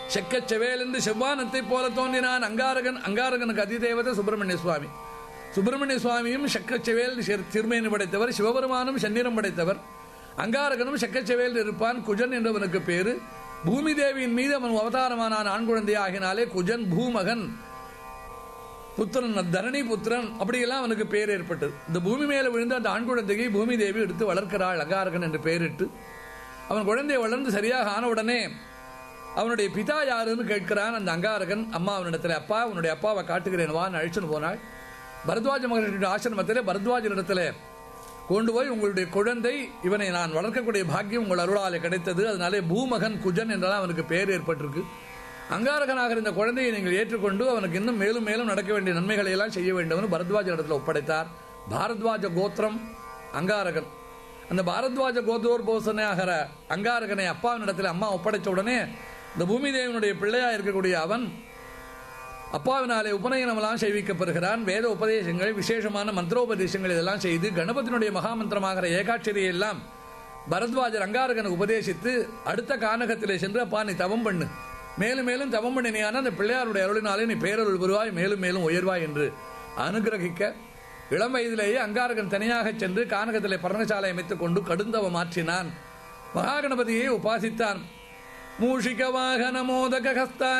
செக்கச் Sewell என்று செவ்வானத்தைப் போல தோன்றினான் அங்காரகன் அங்காரகனுக்கு அதிதேவதை சுப்பிரமணிய சுவாமி சுப்பிரமணிய சுவாமியும் செக்கச்செவேல் திருமேனி படைத்தவர் சிவபெருமானும் செந்நிறம் படைத்தவர் அங்காரகனும் செக்கச்செவேல் இருப்பான் குஜன் என்றவனுக்கு பேரு பூமி தேவியின் மீது அவன் அவதாரமானான் ஆண் குழந்தை ஆகினாலே குஜன் பூமகன் புத்திரன் தரணி புத்திரன் அப்படியெல்லாம் அவனுக்கு பேர் ஏற்பட்டது இந்த பூமி மேல விழுந்த அந்த ஆண் குழந்தையை பூமி தேவி எடுத்து வளர்க்கிறாள் அங்காரகன் என்று பெயரிட்டு அவன் குழந்தை வளர்ந்து சரியாக ஆன உடனே அவனுடைய பிதா யாருன்னு கேட்கிறான் அந்த அங்காரகன் அம்மா அவனிடத்துல அப்பா உன்னுடைய அப்பாவை காட்டுகிறேன் வான்னு அழைச்சுன்னு போனாள் பரத்வாஜ மகனுடைய ஆசிரமத்திலே பரத்வாஜனிடத்துல கொண்டு போய் உங்களுடைய குழந்தை இவனை நான் வளர்க்கக்கூடிய பாக்கியம் உங்கள் அருளாலே கிடைத்தது அதனாலே பூமகன் குஜன் என்றெல்லாம் அவனுக்கு பேர் ஏற்பட்டிருக்கு அங்காரகனாக இருந்த குழந்தையை நீங்கள் ஏற்றுக்கொண்டு அவனுக்கு இன்னும் மேலும் மேலும் நடக்க வேண்டிய நன்மைகளை எல்லாம் செய்ய வேண்டும் பரத்வாஜ இடத்துல ஒப்படைத்தார் பாரத்வாஜ கோத்திரம் அங்காரகன் அந்த பாரத்வாஜ கோத்ரோர்போசனாகிற அங்காரகனை அப்பாவின் இடத்துல அம்மா ஒப்படைச்ச உடனே இந்த பூமி தேவனுடைய பிள்ளையா இருக்கக்கூடிய அவன் அப்பாவினாலே உபநயனமெல்லாம் செய்விக்கப்படுகிறான் வேத உபதேசங்கள் விசேஷமான மந்திரோபதேசங்கள் இதெல்லாம் செய்து கணபதியினுடைய மகாமந்திரமாகிற ஏகாட்சரியை எல்லாம் பரத்வாஜர் அங்காரகனுக்கு உபதேசித்து அடுத்த கானகத்திலே சென்று அப்பா நீ தவம் பண்ணு மேலும் மேலும் தவம் பண்ணினியான அந்த பிள்ளையாருடைய அருளினாலே நீ பேரருள் பெறுவாய் மேலும் மேலும் உயர்வாய் என்று அனுகிரகிக்க இளம் வயதிலேயே அங்காரகன் தனியாக சென்று கானகத்திலே பர்ணசாலை அமைத்துக் கொண்டு கடுந்தவ மாற்றினான் மகாகணபதியை உபாசித்தான் மூஷிக வாகன மோதக ஹஸ்தா